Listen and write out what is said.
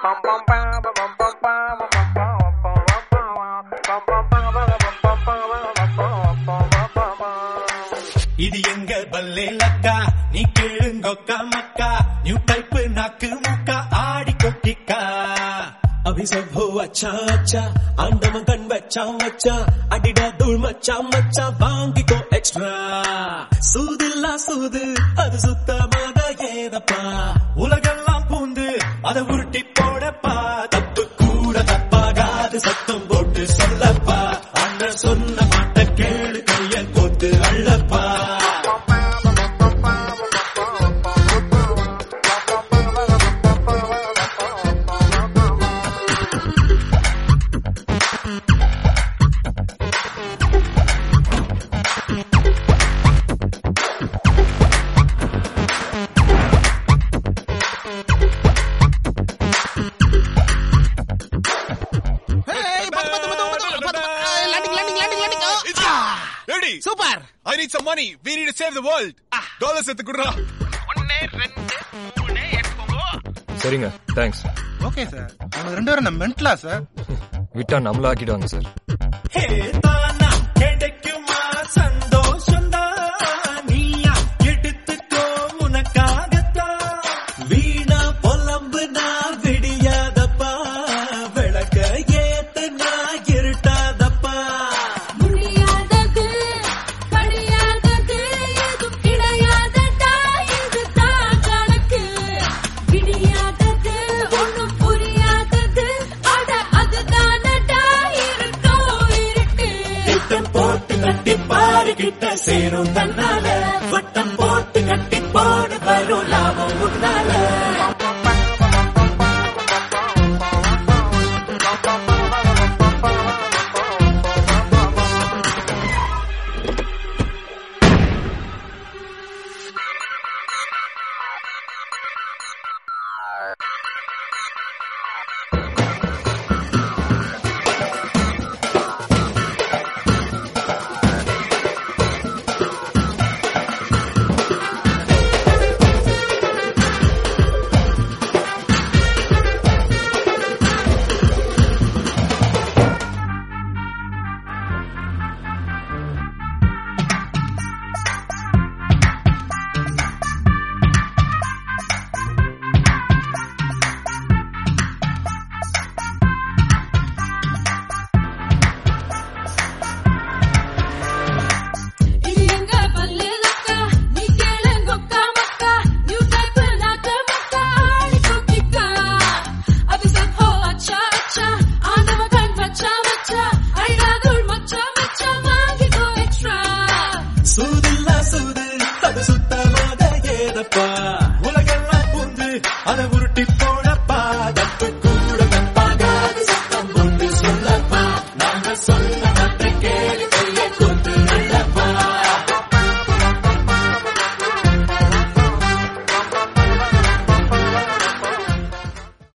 இது எங்க பல்லே லக்கா நீ கேளுங்கொக்கா மக்கா நியூ டைப் நாக்கு முக்கா ஆடி கொட்டிக்கா अभी सब हो अच्छा अच्छा ஆண்டவன் கண் வச்சான் வச்சான் அடிடா தூள் மச்சான் மச்சான் வாங்கிக்கோ எக்ஸ்ட்ரா சூதில்லா சூது அது சுத்தமாக ஏதப்பா உலகெல்லாம் பூந்து அதை உருட்டி போடப்பா தப்பு கூட தப்பாகாது சத்தம் போட்டு சொல்லப்பா அண்ணன் சொன்ன மாட்ட கேளு கைய கோத்து அள்ளப்பா ready super I need some money we need to save the world dollars எடுத்து குடுறா ஒன்னு ரெண்டு மூணு எடுத்துக்கோங்க சரிங்க தேங்க்ஸ் ஓகே சார் அவங்க ரெண்டு பேரும் நம்ம மென்டலா சார் விட்டா நம்மள ஆக்கிடுவாங்க சார் ஹே தானா கிடைக்குமா சந்தோஷம் நீயா எடுத்துக்கோ உனக்காகத்தான் வீணா பொலம்பு நான் விடியாதப்பா விளக்க ஏத்து நான் இருட்டாதப்பா முடியாதது படியாதது எதுவும் கிடையாதடா இதுதான் கணக்கு விடியாதது ஒண்ணும் புரியாதது அட அதுதானடா இருக்கோ இருக்கு திட்டம் போட்டு கட்டி பாரு கிட்ட சேரும் தன்னால வட்டம் போட்டு கட்டி போடு வரும் லாபம் உன்னால